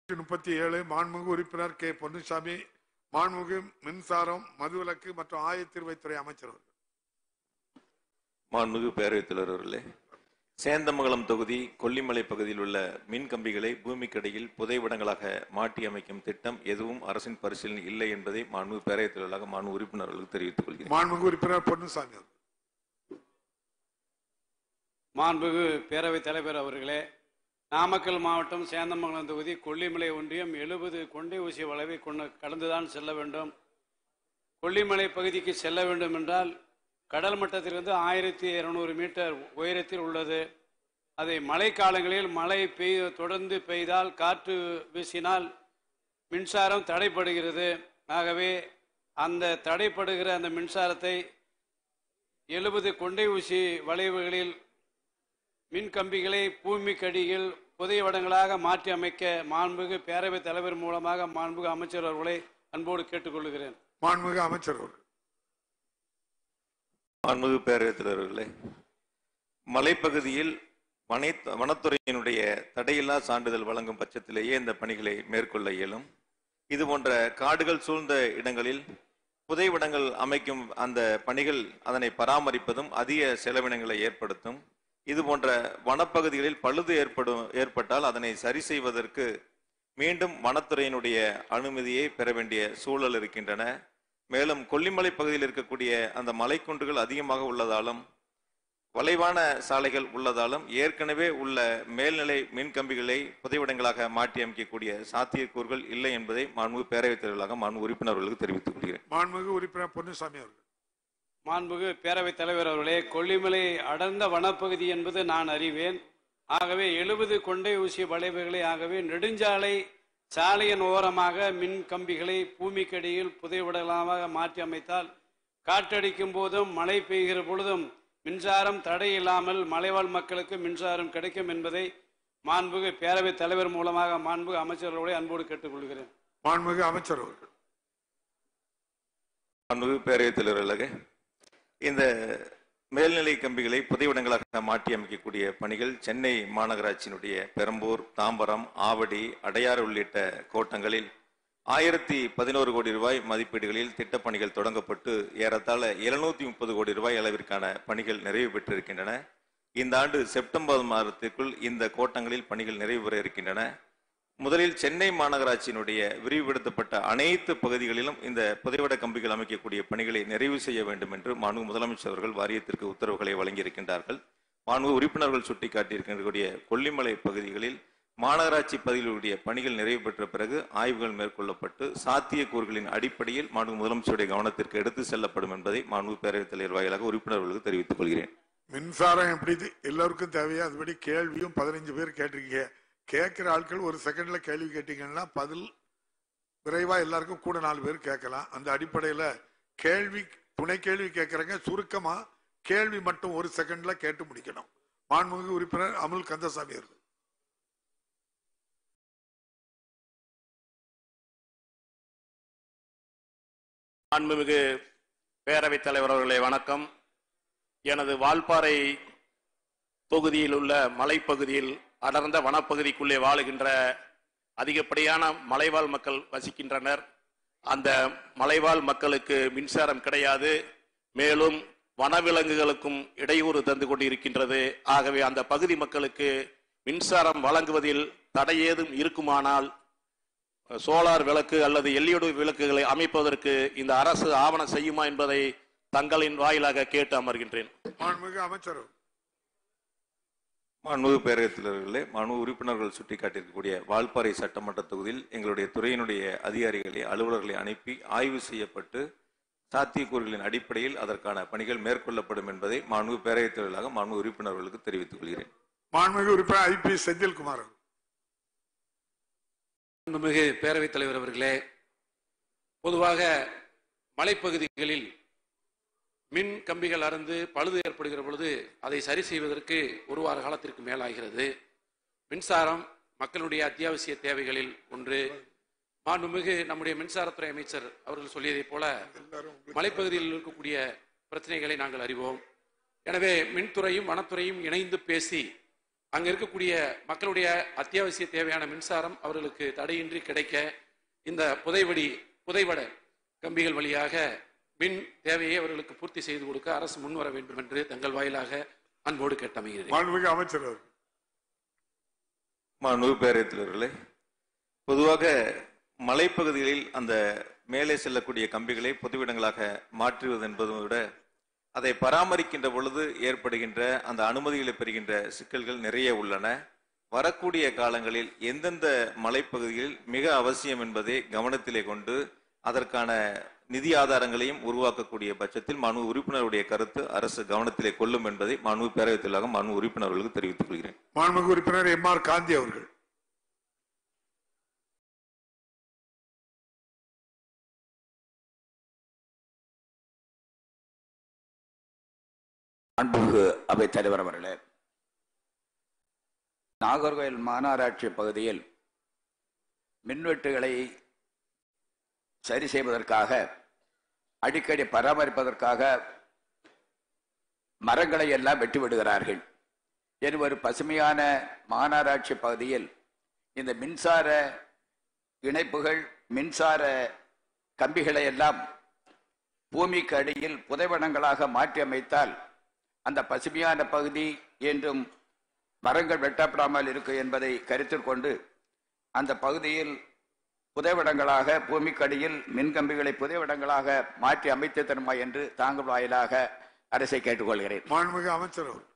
முப்பத்தி ஏழு மாண்புமிகு உறுப்பினர் கே பொன்னுசாமி மாண்புமிகு மின்சாரம் மதுவிலக்கு மற்றும் ஆயத்தீர்வைத்துறை அமைச்சர் அவர்கள். மாண்புமிகு பேரவைத் தலைவர் அவர்களே சேந்தமங்கலம் தொகுதி கொல்லிமலை பகுதியில் உள்ள மின் கம்பிகளை பூமிக்கடியில் புதைவிடங்களாக மாற்றி அமைக்கும் திட்டம் எதுவும் அரசின் பரிசீலனை இல்லை என்பதை மாண்புமிகு பேரவைத் தலைவராக மாண்பு உறுப்பினர்களுக்கு தெரிவித்துக் கொள்கிறேன் மாண்புமிகு உறுப்பினர் பொன்னுசாமி அவர்கள். மாண்புகு பேரவைத் தலைவர் அவர்களே நாமக்கல் மாவட்டம் சேந்தமங்கலம் தொகுதி கொல்லிமலை ஒன்றியம் எழுபது கொண்டை ஊசி வளைவை கொண்டு கடந்துதான் செல்ல வேண்டும் கொல்லிமலை பகுதிக்கு செல்ல வேண்டும் என்றால் கடல் மட்டத்திலிருந்து ஆயிரத்தி இருநூறு மீட்டர் உயரத்தில் உள்ளது அதை மழைக்காலங்களில் மழை பெய்ய தொடர்ந்து பெய்தால் காற்று வீசினால் மின்சாரம் தடைப்படுகிறது ஆகவே அந்த தடைப்படுகிற அந்த மின்சாரத்தை எழுபது கொண்டை ஊசி வளைவுகளில் மின் கம்பிகளை பூமிக்கடியில் புதிய வடங்களாக மாற்றி அமைக்க மாண்புகு பேரவைத் தலைவர் மூலமாக மாண்புகு அமைச்சர் அவர்களை அன்போடு கேட்டுக்கொள்கிறேன் மாண்புமிகு அமைச்சர் அவர்கள். மாண்புமிகு பேரவைத் தலைவர்களே மலைப்பகுதியில் வனை வனத்துறையினுடைய தடையில்லா சான்றிதழ் வழங்கும் பட்சத்திலேயே இந்த பணிகளை மேற்கொள்ள இயலும் இது போன்ற காடுகள் சூழ்ந்த இடங்களில் புதைவிடங்கள் அமைக்கும் அந்த பணிகள் அதனை பராமரிப்பதும் அதிக செலவினங்களை ஏற்படுத்தும் இது போன்ற வனப்பகுதிகளில் பழுது ஏற்படும் ஏற்பட்டால் அதனை சரி செய்வதற்கு மீண்டும் வனத்துறையினுடைய அனுமதியை பெற வேண்டிய சூழல் இருக்கின்றன மேலும் கொல்லிமலை பகுதியில் இருக்கக்கூடிய அந்த மலைக்குன்றுகள் அதிகமாக உள்ளதாலும் வளைவான சாலைகள் உள்ளதாலும் ஏற்கனவே உள்ள மேல்நிலை மின் கம்பிகளை புதைவிடங்களாக மாற்றி அமைக்கக்கூடிய சாத்தியக்கூறுகள் இல்லை என்பதை மாண்பு பேரவைத் தலைவர்களாக மாண்பு உறுப்பினர்களுக்கு தெரிவித்துக் கொள்கிறேன் மாண்புமிகு உறுப்பினர் பொன்னுசாமி அவர்கள். மாண்புகு பேரவைத் தலைவர் அவர்களே கொல்லிமலை அடர்ந்த வனப்பகுதி என்பது நான் அறிவேன் ஆகவே எழுபது கொண்டை ஊசி வளைவுகளை ஆகவே நெடுஞ்சாலை சாலையின் ஓரமாக மின் கம்பிகளை பூமிக்கடியில் புதைவிடலாமாக மாற்றி அமைத்தால் காற்றடிக்கும் போதும் மழை பெய்கிற பொழுதும் மின்சாரம் தடை இல்லாமல் மலைவாழ் மக்களுக்கு மின்சாரம் கிடைக்கும் என்பதை மாண்புகு பேரவைத் தலைவர் மூலமாக மாண்புகு அமைச்சர்களை அன்போடு கேட்டுக்கொள்கிறேன் மாண்புமிகு அமைச்சர் அவர்கள். மாண்பு பேரவைத் தலைவர்களாக இந்த மேல்நிலை கம்பிகளை புதைவிடங்களாக மாற்றி அமைக்கக்கூடிய பணிகள் சென்னை மாநகராட்சியினுடைய பெரம்பூர் தாம்பரம் ஆவடி அடையாறு உள்ளிட்ட கோட்டங்களில் ஆயிரத்தி பதினோரு கோடி ரூபாய் மதிப்பீடுகளில் திட்டப்பணிகள் தொடங்கப்பட்டு ஏறத்தாழ எழுநூத்தி முப்பது கோடி ரூபாய் அளவிற்கான பணிகள் நிறைவு பெற்றிருக்கின்றன இந்த ஆண்டு செப்டம்பர் மாதத்திற்குள் இந்த கோட்டங்களில் பணிகள் நிறைவு பெற இருக்கின்றன முதலில் சென்னை மாநகராட்சியினுடைய விரிவுபடுத்தப்பட்ட அனைத்து பகுதிகளிலும் இந்த புதைவட கம்பிகள் அமைக்கக்கூடிய பணிகளை நிறைவு செய்ய வேண்டும் என்று மாண்பு முதலமைச்சர் அவர்கள் வாரியத்திற்கு உத்தரவுகளை வழங்கியிருக்கின்றார்கள் மாண்பு உறுப்பினர்கள் சுட்டிக்காட்டியிருக்கக்கூடிய கொல்லிமலை பகுதிகளில் மாநகராட்சி பகுதிகளுடைய பணிகள் நிறைவு பெற்ற பிறகு ஆய்வுகள் மேற்கொள்ளப்பட்டு சாத்தியக்கூறுகளின் அடிப்படையில் மாண்பு முதலமைச்சருடைய கவனத்திற்கு எடுத்து செல்லப்படும் என்பதை மாண்பு பேரவைத் தலைவர் வாயிலாக உறுப்பினர்களுக்கு தெரிவித்துக் கொள்கிறேன் மின்சாரம் எப்படி இது எல்லாருக்கும் தேவையா அதுபடி கேள்வியும் பதினஞ்சு பேர் கேட்டிருக்கீங்க கேட்கிற ஆட்கள் ஒரு செகண்ட்ல கேள்வி கேட்டீங்கன்னா பதில் விரைவா எல்லாருக்கும் கூட நாலு பேர் கேட்கலாம் அந்த அடிப்படையில கேள்வி துணை கேள்வி கேட்கறங்க சுருக்கமா கேள்வி மட்டும் ஒரு செகண்ட்ல கேட்டு முடிக்கணும் மாண்புமிகு உறுப்பினர் அமுல் கந்தசாமி அவர்கள் மாண்புமிகு பேரவைத் தலைவர் அவர்களே வணக்கம் எனது வால்பாறை தொகுதியில் உள்ள மலைப்பகுதியில் அடர்ந்த வனப்பகுதிக்குள்ளே வாழுகின்ற அதிகப்படியான மலைவாழ் மக்கள் வசிக்கின்றனர் அந்த மலைவாழ் மக்களுக்கு மின்சாரம் கிடையாது மேலும் வனவிலங்குகளுக்கும் இடையூறு தந்து கொண்டிருக்கின்றது ஆகவே அந்த பகுதி மக்களுக்கு மின்சாரம் வழங்குவதில் தடை ஏதும் இருக்குமானால் சோலார் விளக்கு அல்லது எல்இடி விளக்குகளை அமைப்பதற்கு இந்த அரசு ஆவணம் செய்யுமா என்பதை தங்களின் வாயிலாக கேட்டு அமர்கின்றேன் மாண்புமிகு அமைச்சர் அவர்கள். மாண்புமிகு பேரவைத் தலைவர்களே மாண்பு உறுப்பினர்கள் சுட்டிக்காட்டியிருக்கக்கூடிய வால்பாறை சட்டமன்ற தொகுதியில் எங்களுடைய துறையினுடைய அதிகாரிகளை அலுவலர்களை அனுப்பி ஆய்வு செய்யப்பட்டு சாத்தியக்கூறுகளின் அடிப்படையில் அதற்கான பணிகள் மேற்கொள்ளப்படும் என்பதை மாண்பு பேரவைத் தலைவர்களாக மாண்பு உறுப்பினர்களுக்கு தெரிவித்துக் கொள்கிறேன் மாண்புமிகு உறுப்பினர் ஐ பி செந்தில்குமார் அவர்கள். மாண்புமிகு பேரவைத் தலைவர் அவர்களே பொதுவாக மலைப்பகுதிகளில் மின் கம்பிகள் அறுந்து பழுது ஏற்படுகிற பொழுது அதை சரி செய்வதற்கு ஒரு வார காலத்திற்கு மேலாகிறது மின்சாரம் மக்களுடைய அத்தியாவசிய தேவைகளில் ஒன்று மாண்புமிகு நம்முடைய மின்சாரத்துறை அமைச்சர் அவர்கள் சொல்லியதைப் போல மலைப்பகுதியில் இருக்கக்கூடிய பிரச்சனைகளை நாங்கள் அறிவோம் எனவே மின்துறையும் வனத்துறையும் இணைந்து பேசி அங்க இருக்கக்கூடிய மக்களுடைய அத்தியாவசிய தேவையான மின்சாரம் அவர்களுக்கு தடையின்றி கிடைக்க இந்த புதைவடி புதைவட கம்பிகள் வழியாக மின் தேவையை அவர்களுக்கு பூர்த்தி செய்து கொடுக்க அரசு முன்வர வேண்டும் என்று தங்கள் வாயிலாக அன்போடு கேட்டமைகிறேன் மாண்புமிகு அமைச்சர் அவர்கள் மாண்பு பேரவைத் தலைவர்களே பொதுவாக மலைப்பகுதிகளில் அந்த மேலே செல்லக்கூடிய கம்பிகளை பொதுவிடங்களாக மாற்றுவது என்பதை விட அதை பராமரிக்கின்ற பொழுது ஏற்படுகின்ற அந்த அனுமதிகளை பெறுகின்ற சிக்கல்கள் நிறைய உள்ளன வரக்கூடிய காலங்களில் எந்தெந்த மலைப்பகுதிகளில் மிக அவசியம் என்பதை கவனத்திலே கொண்டு அதற்கான நிதி ஆதாரங்களையும் உருவாக்கக்கூடிய பட்சத்தில் மனு உறுப்பினருடைய கருத்து அரசு கவனத்திலே கொள்ளும் என்பதை மனு பேரவைத் தலைவராக மனு உறுப்பினர்களுக்கு தெரிவித்துக் கொள்கிறேன் மாண்புமிகு உறுப்பினர் எம் ஆர் காந்தி அவர்கள் அன்புமிகு அவைத் தலைவர் அவர்களே நாகர்கோயில் மாநகராட்சி பகுதியில் மின்வெட்டுகளை சரி செய்வதற்காக அடிக்கடி பராமரிப்பதற்காக மரங்களை எல்லாம் வெட்டி விடுகிறார்கள் என் ஒரு பசுமையான மாநகராட்சி பகுதியில் இந்த மின்சார இணைப்புகள் மின்சார கம்பிகளை எல்லாம் பூமிக்கு அடியில் புதைவனங்களாக மாற்றி அமைத்தால் அந்த பசுமையான பகுதி என்றும் மரங்கள் வெட்டப்படாமல் இருக்கும் என்பதை கருத்தில் கொண்டு அந்த பகுதியில் புதைவடங்களாக பூமிக்கடியில் மின்கம்பிகளை புதைவடங்களாக மாற்றி அமைத்து தருமா என்று தாங்கள் வாயிலாக அரசை கேட்டுக்கொள்கிறேன் மாண்புமிகு அமைச்சர் அவர்கள்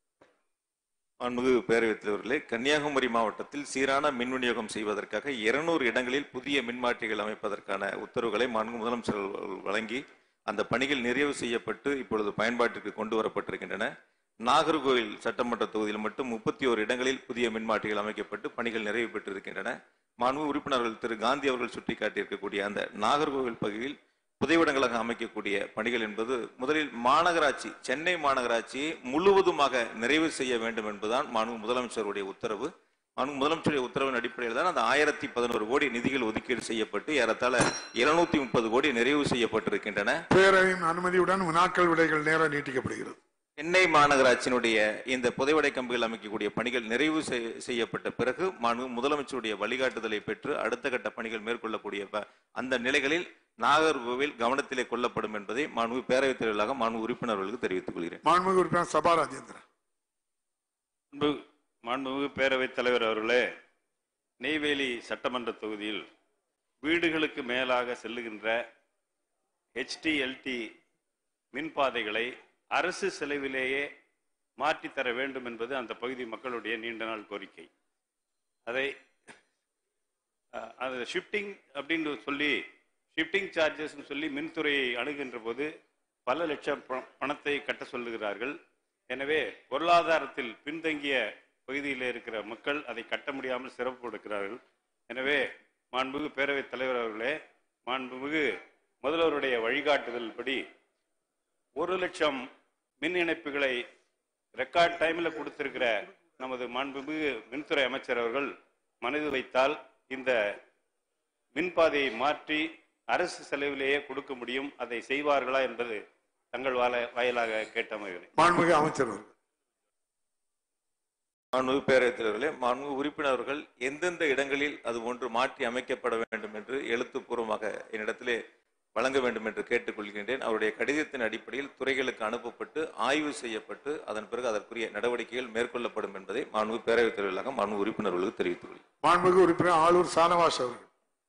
மாண்புமிகு பேரவைத் தலைவர்களே கன்னியாகுமரி மாவட்டத்தில் சீரான மின் விநியோகம் செய்வதற்காக இருநூறு இடங்களில் புதிய மின்மாற்றிகள் அமைப்பதற்கான உத்தரவுகளை மாண்பு முதலமைச்சர் அவர்கள் வழங்கி அந்த பணிகள் நிறைவு செய்யப்பட்டு இப்பொழுது பயன்பாட்டிற்கு கொண்டு வரப்பட்டிருக்கின்றன நாகர்கோவில் சட்டமன்ற தொகுதியில் மட்டும் முப்பத்தி ஓரு இடங்களில் புதிய மின்மாற்றிகள் அமைக்கப்பட்டு பணிகள் நிறைவு பெற்றிருக்கின்றன மாண்பு உறுப்பினர்கள் திரு காந்தி அவர்கள் சுட்டிக்காட்டியிருக்கக்கூடிய அந்த நாகர்கோவில் பகுதியில் புதைவிடங்களாக அமைக்கக்கூடிய பணிகள் என்பது முதலில் மாநகராட்சி சென்னை மாநகராட்சியை முழுவதுமாக நிறைவு செய்ய வேண்டும் என்பதுதான் மாண்பு முதலமைச்சருடைய உத்தரவு மாண்பு முதலமைச்சருடைய உத்தரவின் அடிப்படையில் தான் அந்த ஆயிரத்தி பதினோரு கோடி நிதிகள் ஒதுக்கீடு செய்யப்பட்டு ஏறத்தாழ இருநூத்தி முப்பது கோடி நிறைவு செய்யப்பட்டிருக்கின்றன பேரவையின் அனுமதியுடன் வினாக்கள் விடைகள் நேரம் நீட்டிக்கப்படுகிறது சென்னை மாநகராட்சியினுடைய இந்த புதைவடை கம்பிகள் அமைக்கக்கூடிய பணிகள் நிறைவு செய்- செய்யப்பட்ட பிறகு மாண்பு முதலமைச்சருடைய வழிகாட்டுதலை பெற்று அடுத்த கட்ட பணிகள் மேற்கொள்ளக்கூடிய ப- அந்த நிலைகளில் நாகர்கோவில் கவனத்திலே கொள்ளப்படும் என்பதை மாண்பு பேரவைத் தலைவர்களாக மாண்பு உறுப்பினர்களுக்கு தெரிவித்துக் கொள்கிறேன் மாண்புமிகு உறுப்பினர் சபா ராஜேந்திரன் அன்பு மாண்புமிகு பேரவைத் தலைவர் அவர்களே நெய்வேலி சட்டமன்ற தொகுதியில் வீடுகளுக்கு மேலாக செல்லுகின்ற ஹெச்டிஎல்டி மின்பாதைகளை அரசு செலவிலேயே மாற்றித் தர வேண்டும் என்பது அந்த பகுதி மக்களுடைய நீண்ட நாள் கோரிக்கை அதை அஹ், அது ஷிஃப்டிங் அப்படின்னு சொல்லி ஷிஃப்டிங் சார்ஜஸ்னு சொல்லி மின்துறையை அணுகின்ற போது பல லட்சம் ப- பணத்தை கட்ட சொல்லுகிறார்கள் எனவே பொருளாதாரத்தில் பின்தங்கிய பகுதியில் இருக்கிற மக்கள் அதை கட்ட முடியாமல் சிறப்பு கொடுக்கிறார்கள் எனவே மாண்புமிகு பேரவைத் தலைவர் அவர்களே மாண்புமிகு முதல்வருடைய வழிகாட்டுதல் படி ஒரு லட்சம் மின் இணைப்புகளை ரெக்கார்ட் டைமில் கொடுத்திருக்கிற நமது மாண்புமிகு மின்துறை அமைச்சர் அவர்கள் மனது வைத்தால் இந்த மின்பாதையை மாற்றி அரசு செலவிலேயே கொடுக்க முடியும் அதை செய்வார்களா என்பது தங்கள் வால- வாயிலாக கேட்டமைகிறேன் மாண்புமிகு அமைச்சர் அவர்கள் மாண்புமிகு பேரவைத் தலைவர்களே மாண்புமிகு உறுப்பினர்கள் எந்தெந்த இடங்களில் அது ஒன்று மாற்றி அமைக்கப்பட வேண்டும் என்று எழுத்துப்பூர்வமாக என்னிடத்திலே வழங்க வேண்டும் என்று கேட்டுக்கொள்கின்றேன் அவருடைய கடிதத்தின் அடிப்படையில் துறைகளுக்கு அனுப்பப்பட்டு ஆய்வு செய்யப்பட்டு அதன் பிறகு அதற்குரிய நடவடிக்கைகள் மேற்கொள்ளப்படும் என்பதை மாண்புமிகு பேரவைத் தலைவர்களாக மாண்பு உறுப்பினர்களுக்கு தெரிவித்துக் கொள்கிறேன் மாண்புமிகு உறுப்பினர் ஆளூர் சானவாஸ் அவர்கள்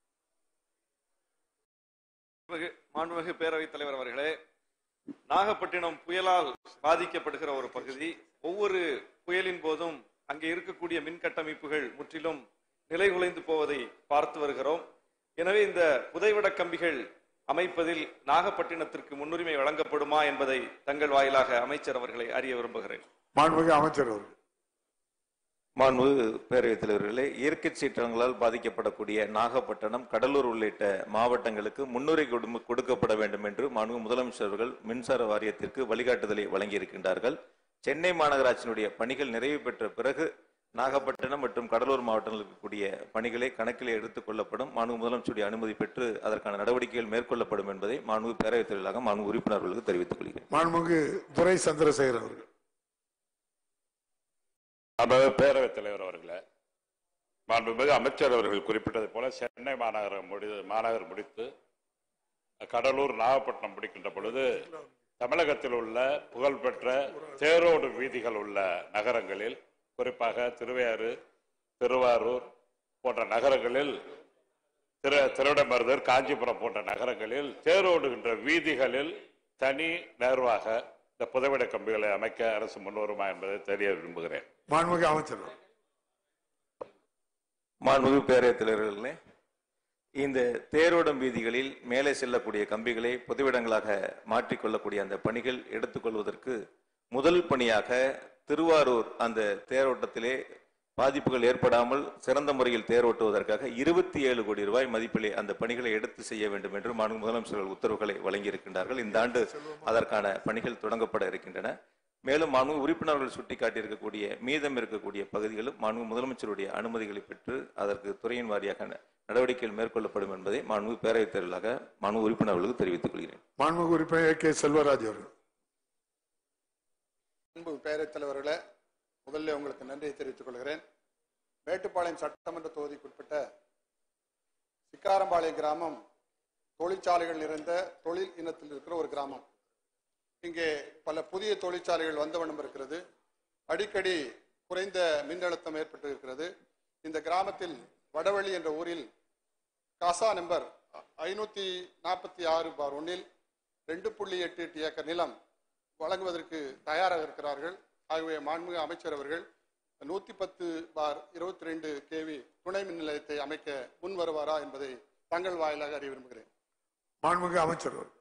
மாண்புமிகு- மாண்புமிகு பேரவைத் தலைவர் அவர்களே நாகப்பட்டினம் புயலால் பாதிக்கப்படுகிற ஒரு பகுதி ஒவ்வொரு புயலின் போதும் அங்கே இருக்கக்கூடிய மின் கட்டமைப்புகள் முற்றிலும் நிலைகுலைந்து போவதை பார்த்து வருகிறோம் எனவே இந்த புதைவட கம்பிகள் அமைப்பதில் நாகப்பட்டினத்திற்கு முன்னுரிமை வழங்கப்படுமா என்பதை தங்கள் வாயிலாக அமைச்சர் அவர்களை அறிய விரும்புகிறேன் மாண்புமிகு அமைச்சர் அவர்கள் மாண்புமிகு பேரவைத் தலைவர்களே இயற்கை சீற்றங்களால் பாதிக்கப்படக்கூடிய நாகப்பட்டினம் கடலூர் உள்ளிட்ட மாவட்டங்களுக்கு முன்னுரிமை கொடு- கொடுக்கப்பட வேண்டும் என்று மாண்புமிகு முதலமைச்சர் அவர்கள் மின்சார வாரியத்திற்கு வழிகாட்டுதலை வழங்கியிருக்கின்றார்கள் சென்னை மாநகராட்சியினுடைய பணிகள் நிறைவு பெற்ற பிறகு நாகப்பட்டினம் மற்றும் கடலூர் மாவட்டங்களில் இருக்கக்கூடிய பணிகளை கணக்கில் எடுத்துக் கொள்ளப்படும் மாண்பு முதலமைச்சருடைய அனுமதி பெற்று அதற்கான நடவடிக்கைகள் மேற்கொள்ளப்படும் என்பதை மாண்பு பேரவைத் தலைவர்களாக மாண்பு உறுப்பினர்களுக்கு தெரிவித்துக் கொள்கிறேன் மாண்புமிகு துரை சந்திரசேகர் அவர்கள் மாண்புமிகு பேரவைத் தலைவர் அவர்களே மாண்புமிகு அமைச்சர் அவர்கள் குறிப்பிட்டது போல சென்னை மாநகரம் முடி மாநகர் முடித்து கடலூர் நாகப்பட்டினம் முடிக்கின்ற பொழுது தமிழகத்தில் உள்ள புகழ்பெற்ற தேரோடு வீதிகள் உள்ள நகரங்களில் குறிப்பாக திருவையாறு திருவாரூர் போன்ற நகரங்களில் திரு திருவிடமருதூர் காஞ்சிபுரம் போன்ற நகரங்களில் தேரோடுகின்ற வீதிகளில் தனி நேர்வாக இந்த புதைவிட கம்பிகளை அமைக்க அரசு முன்வருமா என்பதை தெரிய விரும்புகிறேன் மாண்புமிகு அமைச்சர் மாண்புமிகு பேரவைத் தலைவர்களே இந்த தேரோடும் வீதிகளில் மேலே செல்லக்கூடிய கம்பிகளை பொதுவிடங்களாக மாற்றிக்கொள்ளக்கூடிய அந்த பணிகள் எடுத்துக்கொள்வதற்கு முதல் பணியாக திருவாரூர் அந்த தேரோட்டத்திலே பாதிப்புகள் ஏற்படாமல் சிறந்த முறையில் தேரோட்டுவதற்காக இருபத்தி ஏழு கோடி ரூபாய் மதிப்பிலே அந்த பணிகளை எடுத்து செய்ய வேண்டும் என்று மாண்பு முதலமைச்சர்கள் உத்தரவுகளை வழங்கியிருக்கின்றார்கள் இந்த ஆண்டு அதற்கான பணிகள் தொடங்கப்பட இருக்கின்றன மேலும் மாண்பு உறுப்பினர்கள் சுட்டிக்காட்டியிருக்கக்கூடிய மீதம் இருக்கக்கூடிய பகுதிகளும் மாண்பு முதலமைச்சருடைய அனுமதிகளை பெற்று அதற்கு துறையின் வாரியாக நடவடிக்கைகள் மேற்கொள்ளப்படும் என்பதை மாண்பு பேரவைத் தலைவர்களாக மாண்பு உறுப்பினர்களுக்கு தெரிவித்துக் கொள்கிறேன் மாண்புமிகு உறுப்பினர் ஏ கே செல்வராஜ் அவர்கள் அன்பு பேரவைத் தலைவர்களே முதல்ல உங்களுக்கு நன்றியை தெரிவித்துக் கொள்கிறேன் மேட்டுப்பாளையம் சட்டமன்ற தொகுதிக்குட்பட்ட சிக்காரம்பாளையம் கிராமம் தொழிற்சாலைகள் நிறைந்த தொழில் இனத்தில் இருக்கிற ஒரு கிராமம் இங்கே பல புதிய தொழிற்சாலைகள் வந்த வண்ணம் இருக்கிறது அடிக்கடி குறைந்த மின்னழுத்தம் ஏற்பட்டு இருக்கிறது இந்த கிராமத்தில் வடவழி என்ற ஊரில் காசா நம்பர் ஐநூத்தி நாற்பத்தி ஆறு பார் ஒன்னில் ரெண்டு புள்ளி எட்டு எட்டு ஏக்கர் நிலம் வழங்குவதற்கு தயாராக இருக்கிறார்கள் ஆகவே மாண்புமிகு அமைச்சர் அவர்கள் நூத்தி பத்து பார் இருபத்தி ரெண்டு கேவி துணை மின் நிலையத்தை அமைக்க முன் வருவாரா என்பதை தங்கள் வாயிலாக அறிய விரும்புகிறேன் மாண்புமிகு அமைச்சர் அவர்கள்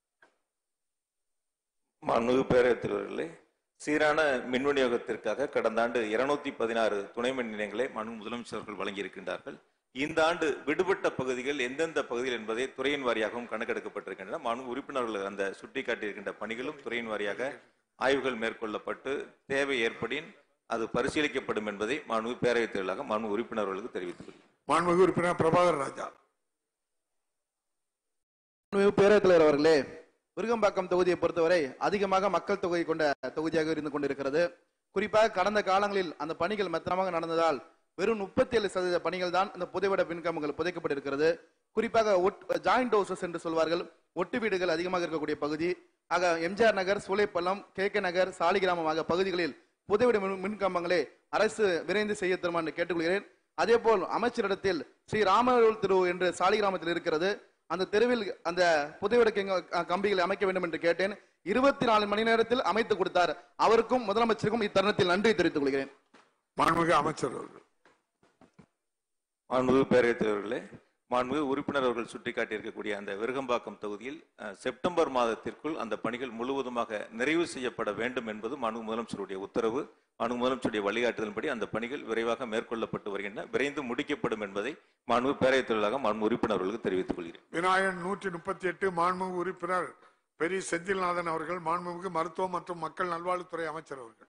மாண்புமிகு பேரவைத் தலைவர்களே சீரான மின் விநியோகத்திற்காக கடந்த ஆண்டு இருநூத்தி பதினாறு துணை மின் நிலையங்களை மாண்பு முதலமைச்சர்கள் வழங்கியிருக்கின்றார்கள் இந்த ஆண்டு விடுபட்ட பகுதிகள் எந்தெந்த பகுதிகள் என்பதை துறையின் வாரியாகவும் கணக்கெடுக்கப்பட்டிருக்கின்றன மாண்பு உறுப்பினர்கள் அந்த சுட்டிக்காட்டியிருக்கின்ற பணிகளும் துறையின் வாரியாக ஆய்வுகள் மேற்கொள்ளப்பட்டு தேவை ஏற்படின் அது பரிசீலிக்கப்படும் என்பதை மாண்பு பேரவைத் தலைவர்களாக மாண்பு உறுப்பினர்களுக்கு தெரிவித்துக் கொள்கிறேன் மாண்புமிகு உறுப்பினர் பிரபாகர் ராஜா மாண்புமிகு பேரவைத் தலைவர் அவர்களே விருகம்பாக்கம் தொகுதியை பொறுத்தவரை அதிகமாக மக்கள் தொகை கொண்ட தொகுதியாக இருந்து கொண்டிருக்கிறது குறிப்பாக கடந்த காலங்களில் அந்த பணிகள் மெத்தனமாக நடந்ததால் வெறும் முப்பத்தி ஏழு சதவீத பணிகள் தான் இந்த புதைவிட பின்கம்பங்கள் புதைக்கப்பட்டிருக்கிறது குறிப்பாக ஜாயிண்ட் ஹவுசஸ் என்று சொல்வார்கள் ஒட்டு வீடுகள் அதிகமாக இருக்கக்கூடிய பகுதி ஆக எம்ஜிஆர் நகர் சூளைப்பள்ளம் கே கே நகர் சாலிகிராமம் ஆகிய பகுதிகளில் புதைவிட மின் மின்கம்பங்களை அரசு விரைந்து செய்ய தருமா என்று கேட்டுக்கொள்கிறேன் அதே போல் அமைச்சரிடத்தில் ஸ்ரீ ராமநல்லூர் தெரு என்று சாலிகிராமத்தில் இருக்கிறது அந்த தெருவில் அந்த புதைவிட கிங்க- கம்பிகளை அமைக்க வேண்டும் என்று கேட்டேன் இருபத்தி நாலு மணி நேரத்தில் அமைத்து கொடுத்தார் அவருக்கும் முதலமைச்சருக்கும் இத்தருணத்தில் நன்றி தெரிவித்துக் கொள்கிறேன் மாண்புமிகு அமைச்சர் அவர்கள் மாண்புமிகு பேரவைத் தலைவர்களே மாண்புமிகு உறுப்பினர் அவர்கள் சுட்டிக்காட்டியிருக்கக்கூடிய அந்த விருகம்பாக்கம் தொகுதியில் அஹ், செப்டம்பர் மாதத்திற்குள் அந்த பணிகள் முழுவதுமாக நிறைவு செய்யப்பட வேண்டும் என்பது மாண்பு முதலமைச்சருடைய உத்தரவு மாண்பு முதலமைச்சருடைய வழிகாட்டுதலின்படி அந்த பணிகள் விரைவாக மேற்கொள்ளப்பட்டு வருகின்றன விரைந்து முடிக்கப்படும் என்பதை மாண்பு பேரவைத் தலைவராக மாண்பு உறுப்பினர்களுக்கு தெரிவித்துக் கொள்கிறேன் விநாயகன் நூற்றி முப்பத்தி எட்டு மாண்புமிகு உறுப்பினர் பெரிய செந்தில்நாதன் அவர்கள் மாண்புமிகு மருத்துவம் மற்றும் மக்கள் நல்வாழ்வுத்துறை அமைச்சர் அவர்கள்